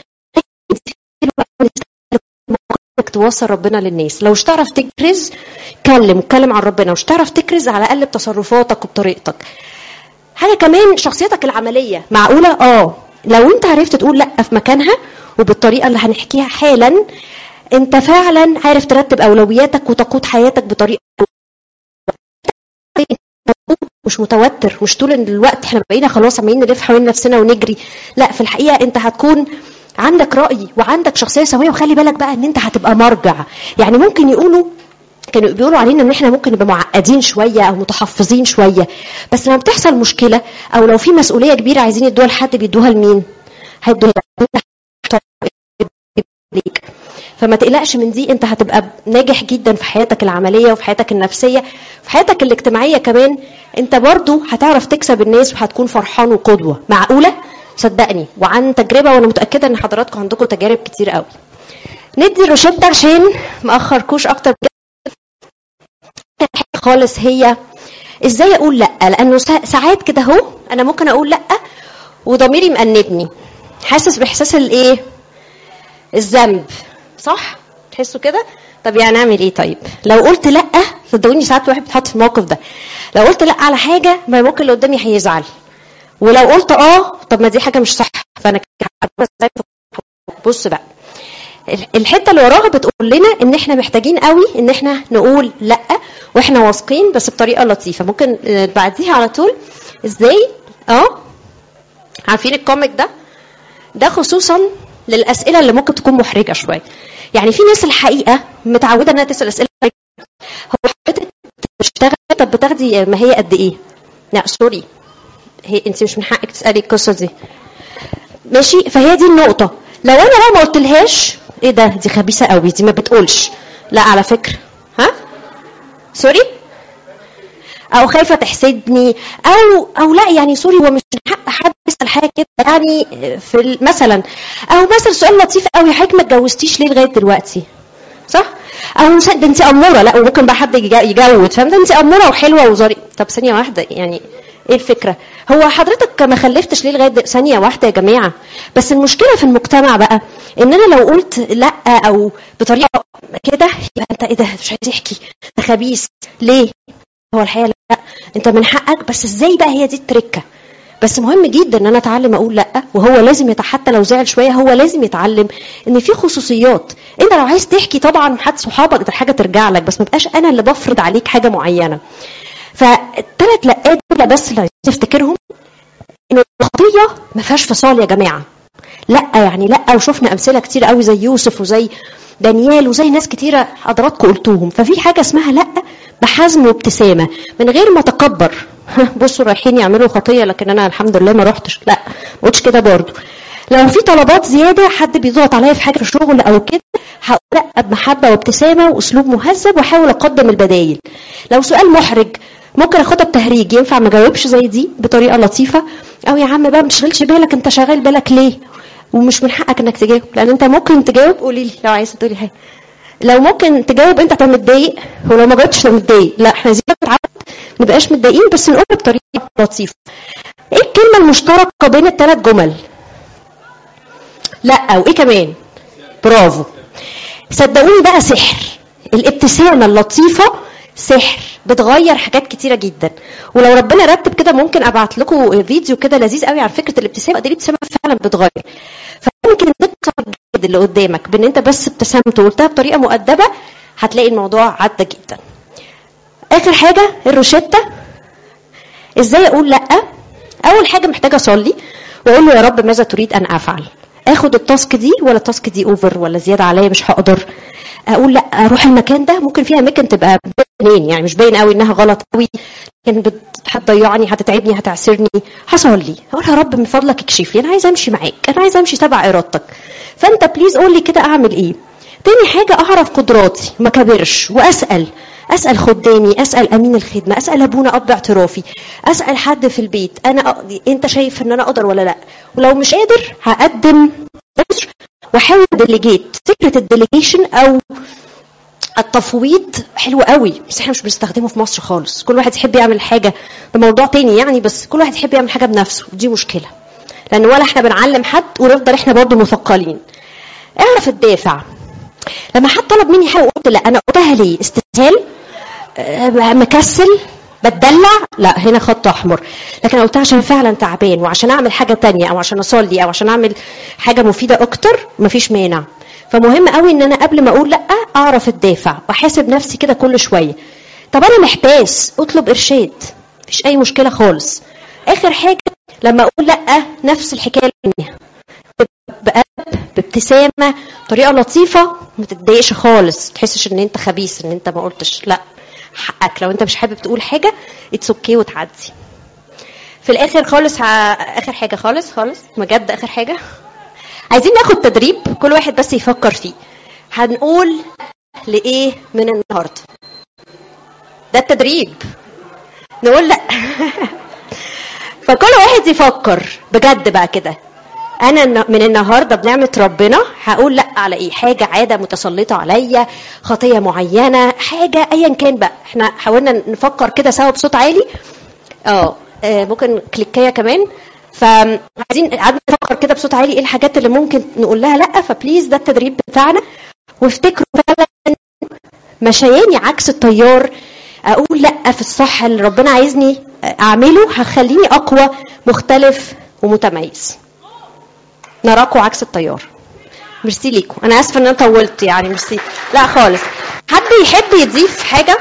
S1: انك توصل ربنا للناس لو مش تعرف تكرز كلم واتكلم عن ربنا مش تعرف تكرز على الاقل بتصرفاتك وبطريقتك حاجه كمان شخصيتك العمليه معقوله اه لو انت عرفت تقول لا في مكانها وبالطريقه اللي هنحكيها حالا انت فعلا عارف ترتب اولوياتك وتقود حياتك بطريقه مش متوتر مش طول الوقت احنا بقينا خلاص عمالين نلف حوالين نفسنا ونجري لا في الحقيقه انت هتكون عندك راي وعندك شخصيه سويه وخلي بالك بقى ان انت هتبقى مرجع يعني ممكن يقولوا كانوا بيقولوا علينا ان احنا ممكن نبقى معقدين شويه او متحفظين شويه بس لما بتحصل مشكله او لو في مسؤوليه كبيره عايزين يدوها لحد بيدوها لمين؟ هيدوها ليك فما تقلقش من دي انت هتبقى ناجح جدا في حياتك العمليه وفي حياتك النفسيه في حياتك الاجتماعيه كمان انت برضو هتعرف تكسب الناس وهتكون فرحان وقدوه معقوله صدقني وعن تجربه وانا متاكده ان حضراتكم عندكم تجارب كتير قوي ندي الروشته عشان ما اخركوش اكتر خالص هي ازاي اقول لا لانه سا- ساعات كده اهو انا ممكن اقول لا وضميري مأنبني حاسس باحساس الايه الذنب صح تحسوا كده طب يعني اعمل ايه طيب لو قلت لا صدقوني ساعات الواحد بيتحط في الموقف ده لو قلت لا على حاجه ما ممكن اللي قدامي هيزعل ولو قلت اه طب ما دي حاجه مش صح فانا كده بص بقى الحته اللي وراها بتقول لنا ان احنا محتاجين قوي ان احنا نقول لا واحنا واثقين بس بطريقه لطيفه ممكن آه، بعديها على طول ازاي اه عارفين الكوميك ده ده خصوصا للاسئله اللي ممكن تكون محرجه شويه يعني في ناس الحقيقه متعوده انها تسال اسئله هو حضرتك بتشتغل طب بتاخدي ما هي قد ايه لا سوري هي انت مش من حقك تسالي القصه دي ماشي فهي دي النقطه لو انا بقى ما قلتلهاش ايه ده دي خبيثه قوي دي ما بتقولش لا على فكره ها سوري او خايفه تحسدني او او لا يعني سوري هو مش من حق حد يسال حاجه كده يعني في ال- مثلا او مثلا سؤال لطيف قوي حضرتك ما اتجوزتيش ليه لغايه دلوقتي صح او مس- ده انت اموره لا وممكن بقى حد يجا- يجود فاهم ده انت اموره وحلوه وظريفه طب ثانيه واحده يعني ايه الفكره هو حضرتك ما خلفتش ليه لغايه دل- ثانيه واحده يا جماعه بس المشكله في المجتمع بقى ان انا لو قلت لا او بطريقه كده يبقى انت ايه ده مش عايز يحكي ده خبيث ليه هو الحقيقه لا انت من حقك بس ازاي بقى هي دي التركه بس مهم جدا ان انا اتعلم اقول لا وهو لازم يت- حتى لو زعل شويه هو لازم يتعلم ان في خصوصيات انت لو عايز تحكي طبعا حد صحابك ده حاجه ترجع لك بس ما بقاش انا اللي بفرض عليك حاجه معينه فالثلاث لقات دول بس اللي عايزين نفتكرهم ان الخطيه ما فيهاش فصال يا جماعه لا يعني لا وشفنا امثله كتير قوي زي يوسف وزي دانيال وزي ناس كتيره حضراتكم قلتوهم ففي حاجه اسمها لا بحزم وابتسامه من غير ما تكبر بصوا رايحين يعملوا خطيه لكن انا الحمد لله ما رحتش لا ما قلتش كده برضو لو في طلبات زياده حد بيضغط عليا في حاجه في الشغل او كده هقول لا بمحبه وابتسامه واسلوب مهذب واحاول اقدم البدايل لو سؤال محرج ممكن اخدها بتهريج ينفع ما اجاوبش زي دي بطريقه لطيفه او يا عم بقى ما تشغلش بالك انت شاغل بالك ليه ومش من حقك انك تجاوب لان انت ممكن تجاوب قولي لي لو عايزه تقولي حاجه لو ممكن تجاوب انت هتبقى متضايق ولو ما جاوبتش تبقى متضايق لا احنا عايزين نتعود ما نبقاش متضايقين بس نقول بطريقه لطيفه ايه الكلمه المشتركه بين الثلاث جمل لا وايه كمان برافو صدقوني بقى سحر الابتسامه اللطيفه سحر بتغير حاجات كتيره جدا ولو ربنا رتب كده ممكن ابعت لكم فيديو كده لذيذ قوي عن فكره الابتسامه دي الابتسامه فعلا بتغير فممكن تكسر الجد اللي قدامك بان انت بس ابتسمت وقلتها بطريقه مؤدبه هتلاقي الموضوع عدى جدا اخر حاجه الروشته ازاي اقول لا اول حاجه محتاجه اصلي واقول له يا رب ماذا تريد ان افعل اخد التاسك دي ولا التاسك دي اوفر ولا زياده عليا مش هقدر اقول لا اروح المكان ده ممكن فيها اماكن تبقى باين يعني مش باين قوي انها غلط قوي لكن بت- هتضيعني هتتعبني هتعسرني هصلي اقول يا رب من فضلك اكشف لي انا عايزه امشي معاك انا عايزه امشي تبع ارادتك فانت بليز قول لي كده اعمل ايه تاني حاجه اعرف قدراتي ما كبرش واسال اسال خدامي اسال امين الخدمه اسال ابونا اب اعترافي اسال حد في البيت انا أ... انت شايف ان انا اقدر ولا لا ولو مش قادر هقدم عذر واحاول ديليجيت فكره الديليجيشن او التفويض حلو قوي بس احنا مش بنستخدمه في مصر خالص كل واحد يحب يعمل حاجه ده موضوع تاني يعني بس كل واحد يحب يعمل حاجه بنفسه دي مشكله لان ولا احنا بنعلم حد ونفضل احنا برضه مثقلين اعرف الدافع لما حد طلب مني حاجه وقلت لا انا قلتها ليه استسهال آه، مكسل بتدلع لا هنا خط احمر لكن أنا قلتها عشان فعلا تعبان وعشان اعمل حاجه تانية او عشان اصلي او عشان اعمل حاجه مفيده اكتر مفيش مانع فمهم قوي ان انا قبل ما اقول لا اعرف الدافع واحاسب نفسي كده كل شويه طب انا محتاس اطلب ارشاد مفيش اي مشكله خالص اخر حاجه لما اقول لا نفس الحكايه اللي بقلب بابتسامه طريقه لطيفه ما تتضايقش خالص ما تحسش ان انت خبيث ان انت ما قلتش لا حقك لو انت مش حابب تقول حاجه اتس اوكي وتعدي في الاخر خالص ه... اخر حاجه خالص خالص بجد اخر حاجه عايزين ناخد تدريب كل واحد بس يفكر فيه هنقول لايه من النهارده ده التدريب نقول لا فكل واحد يفكر بجد بقى كده انا الن- من النهارده بنعمه ربنا هقول لا على ايه حاجه عاده متسلطه عليا خطيه معينه حاجه ايا كان بقى احنا حاولنا نفكر كده سوا بصوت عالي اه آه، ممكن كليكايه كمان فعايزين قعدنا نفكر كده بصوت عالي ايه الحاجات اللي ممكن نقول لها لا فبليز ده التدريب بتاعنا وافتكروا فعلا مشياني عكس التيار اقول لا في الصح اللي ربنا عايزني اعمله هخليني اقوى مختلف ومتميز نراكوا عكس التيار ميرسي ليكم انا اسفه ان انا طولت يعني ميرسي لا خالص حد يحب يضيف حاجه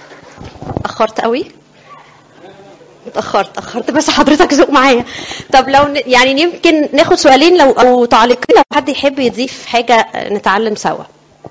S1: اخرت قوي اتاخرت اتاخرت بس حضرتك ذوق معايا طب لو ن... يعني يمكن ناخد سؤالين لو او تعليقين لو حد يحب يضيف حاجه نتعلم سوا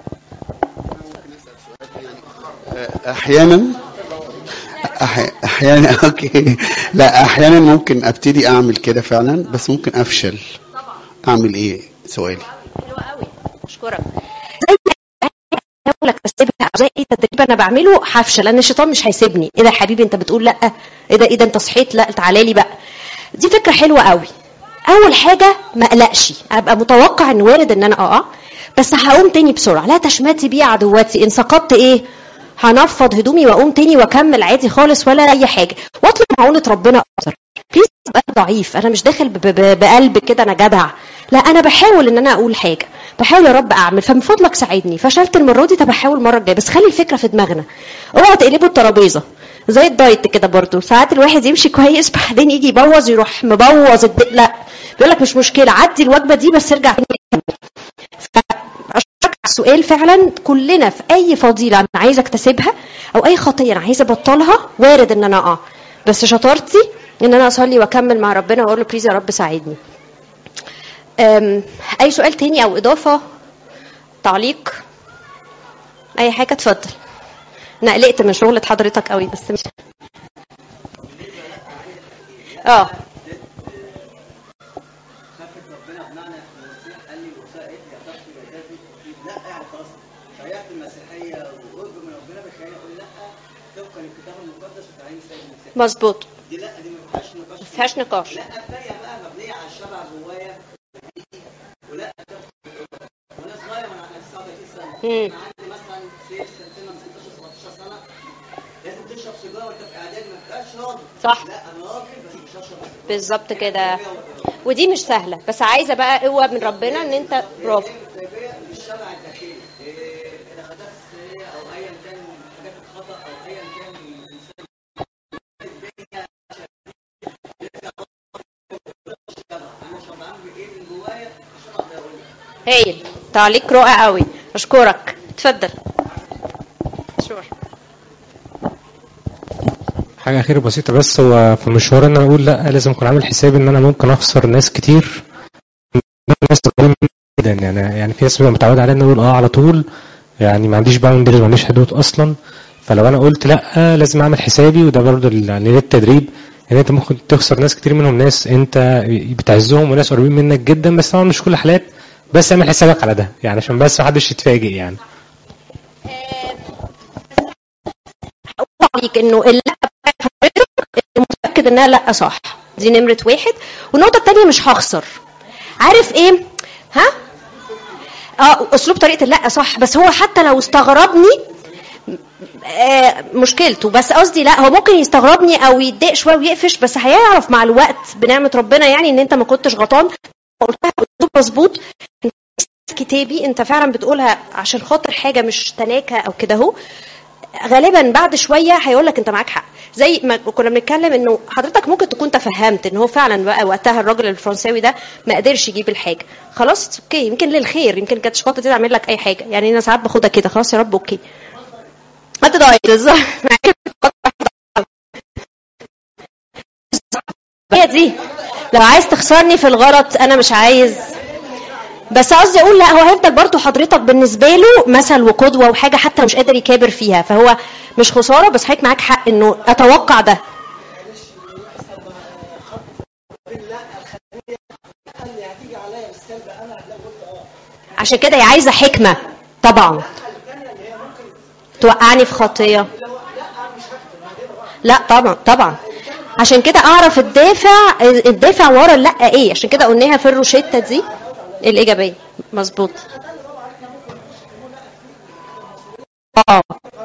S7: احيانا أح- احيانا اوكي لا احيانا ممكن ابتدي اعمل كده فعلا بس ممكن افشل اعمل ايه سؤالي
S1: حلو قوي اشكرك زي اقول لك اسيبها زي اي تدريب انا بعمله هفشل لان الشيطان مش هيسيبني ايه ده يا حبيبي انت بتقول لا ايه ده ايه ده انت صحيت لا تعالى لي بقى دي فكره حلوه قوي اول حاجه ما اقلقش ابقى متوقع ان وارد ان انا اقع بس هقوم تاني بسرعه لا تشمتي بي عدواتي ان سقطت ايه هنفض هدومي واقوم تاني واكمل عادي خالص ولا اي حاجه واطلب معونه ربنا اكتر بليز ابقى ضعيف انا مش داخل ب- ب- بقلب كده انا جدع لا انا بحاول ان انا اقول حاجه بحاول يا رب اعمل فمن فضلك ساعدني فشلت المره دي طب احاول المره الجايه بس خلي الفكره في دماغنا اوعوا تقلبوا الترابيزه زي الدايت كده برضو ساعات الواحد يمشي كويس بعدين يجي يبوظ يروح مبوظ الد... لا بيقول لك مش مشكله عدي الوجبه دي بس ارجع تاني كمل. فاشكرك السؤال فعلا كلنا في اي فضيله انا عايزه اكتسبها او اي خطيه انا عايزه ابطلها وارد ان انا اقع بس شطارتي ان انا اصلي واكمل مع ربنا واقول له بليز يا رب ساعدني أم، اي سؤال تاني او اضافه تعليق اي حاجه اتفضل انا قلقت من شغلة حضرتك قوي بس مش اه
S6: خافت ربنا بمعنى المسيح قال لي وسائل يا تخفي جداتي لا يعني خلاص شيعت المسيحيه وقرب من ربنا بيخليني اقول لا طبقا للكتاب المقدس وتعليم السيد المسيح
S1: مظبوط
S6: دي لا دي ما فيهاش نقاش
S1: ما فيهاش نقاش
S6: لا الثانيه بقى مبنيه على الشبع جوايا ولا وانا صغير وانا عندي 39 سنه
S1: مم.
S6: انا عندي مثلا سير سنه من 16 17 سنه لازم تشرب سيجاره وانت في اعدادي ما تبقاش راجل
S1: صح.
S6: لا انا راجل بس مش هشرب سيجاره
S1: بالظبط كده ودي مش سهله بس عايزه بقى قوه من ربنا ان انت برافو
S6: التربيه مش الشرع الداخلي إيه، الاخلاقات السريه او ايا كان حاجات الخطا او ايا كان الانسان انا شرعان بايه من جوايا الشرع ده يقول لي
S1: هايل تعليق رائع قوي اشكرك اتفضل شور
S8: حاجة أخيرة بسيطة بس هو في المشوار إن أنا أقول لأ لازم أكون عامل حسابي إن أنا ممكن أخسر ناس كتير ناس قريبة مني جدا يعني يعني في ناس بتبقى متعودة على إن أقول أه على طول يعني ما عنديش باوندريز ما عنديش حدود أصلا فلو أنا قلت لأ لازم أعمل حسابي وده برضه ال- يعني للتدريب إن أنت ممكن تخسر ناس كتير منهم ناس أنت بتعزهم وناس قريبين منك جدا بس طبعا مش كل الحالات بس اعمل حسابك على ده يعني عشان بس محدش يتفاجئ يعني
S1: عليك انه اللا بتاعت حضرتك أنت متاكد انها لا صح دي نمره واحد والنقطه الثانيه مش هخسر عارف ايه ها اه اسلوب طريقه اللا صح بس هو حتى لو استغربني آه، مشكلته بس قصدي لا هو ممكن يستغربني او يتضايق شويه ويقفش بس هيعرف مع الوقت بنعمه ربنا يعني ان انت ما كنتش غلطان قلتها اسلوب مظبوط كتابي انت فعلا بتقولها عشان خاطر حاجه مش تناكه او كده اهو غالبا بعد شويه هيقول لك انت معاك حق زي ما كنا بنتكلم انه حضرتك ممكن تكون تفهمت ان هو فعلا بقى وقتها الراجل الفرنساوي ده ما قدرش يجيب الحاجه خلاص اوكي يمكن للخير يمكن كانت الشوكولاته دي تعمل لك اي حاجه يعني انا ساعات باخدها كده خلاص يا رب اوكي ما تضايق بالظبط هي دي لو عايز تخسرني في الغلط انا مش عايز بس قصدي اقول لا هو هيفضل برضه حضرتك بالنسبه له مثل وقدوه وحاجه حتى مش قادر يكابر فيها فهو مش خساره بس حضرتك معاك حق انه اتوقع ده عشان كده هي عايزه حكمه طبعا توقعني في خطيه لا طبعا طبعا عشان كده اعرف الدافع الدافع ورا اللا ايه عشان كده قلناها في الروشته دي الايجابيه مظبوط اه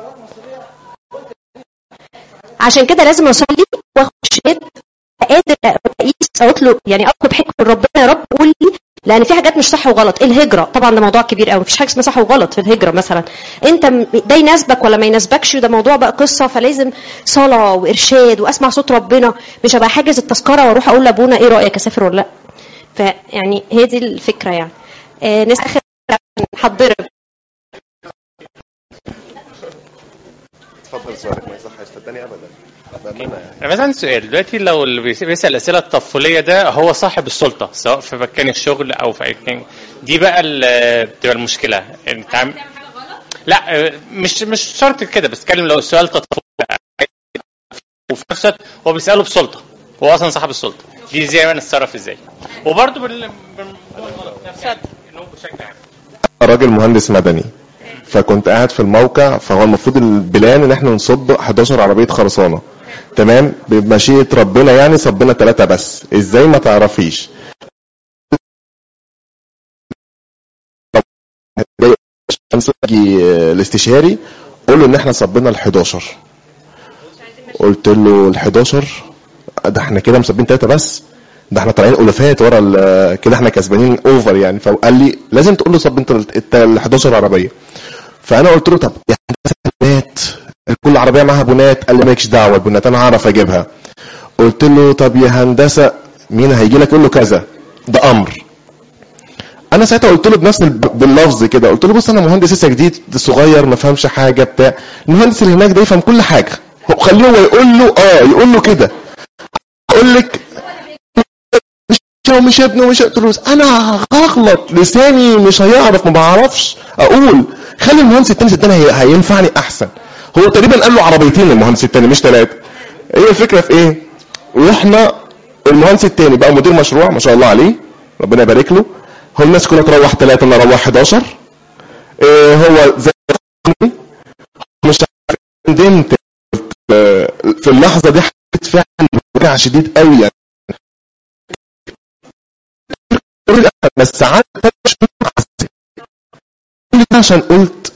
S1: عشان كده لازم اصلي واخد شهاد قادر اقيس او اطلب يعني اطلب حكمه من ربنا يا رب قول لي لان في حاجات مش صح وغلط الهجره طبعا ده موضوع كبير قوي مفيش حاجه اسمها صح وغلط في الهجره مثلا انت م- ده يناسبك ولا ما يناسبكش ده موضوع بقى قصه فلازم صلاه وارشاد واسمع صوت ربنا مش هبقى حاجز التذكره واروح اقول لابونا ايه رايك اسافر ولا لا فيعني هي دي الفكره يعني آه ناس اخر هتضرب
S2: اتفضل سؤالك ما يصحش صدقني ابدا بامانه يعني
S9: انا بس عندي سؤال دلوقتي لو اللي بيس- بيسال الاسئله الطفوليه ده هو صاحب السلطه سواء في مكان الشغل او في اي مكان دي بقى ال- بتبقى المشكله انت عم... لا مش مش شرط كده بس اتكلم لو السؤال طفولي وفي نفس الوقت هو بيساله بسلطه هو اصلا صاحب السلطه دي ازاي انا اتصرف ازاي وبرده بال... بال... نفسها انه بشكل عام
S2: راجل مهندس مدني فكنت قاعد في الموقع فهو المفروض البلان ان احنا نصب 11 عربيه خرسانه تمام بمشيئه ربنا يعني صبنا ثلاثه بس ازاي ما تعرفيش يجي الاستشاري قول له ان احنا صبنا ال 11 قلت له ال 11 ده احنا كده مصبين ثلاثه بس ده احنا طالعين الوفات ورا ال- كده احنا كسبانين اوفر يعني فقال لي لازم تقول له صب انت ال 11 عربيه فانا قلت له طب يا هندسه بنات كل عربيه معاها بنات قال لي مالكش دعوه البنات انا هعرف اجيبها قلت له طب يا هندسه مين هيجي لك يقول له كذا ده امر انا ساعتها قلت له بنفس الب- باللفظ كده قلت له بص انا مهندس لسه جديد صغير ما فهمش حاجه بتاع المهندس اللي هناك ده يفهم كل حاجه هو خليه هو يقول له اه يقول له كده اقول لك مش هو مش ابنه مش قلت له انا هغلط لساني مش هيعرف ما بعرفش اقول خلي المهندس التاني صدقني هي- هينفعني احسن هو تقريبا قال له عربيتين المهندس التاني مش ثلاثه هي الفكره في ايه واحنا المهندس التاني بقى مدير مشروع ما شاء الله عليه ربنا يبارك له هو الناس كلها تروح ثلاثه انا اروح 11 إيه هو زي مش عارف ندمت آه، في اللحظه دي حسيت فعلا بوجع شديد قوي يعني بس ساعات كل ده عشان قلت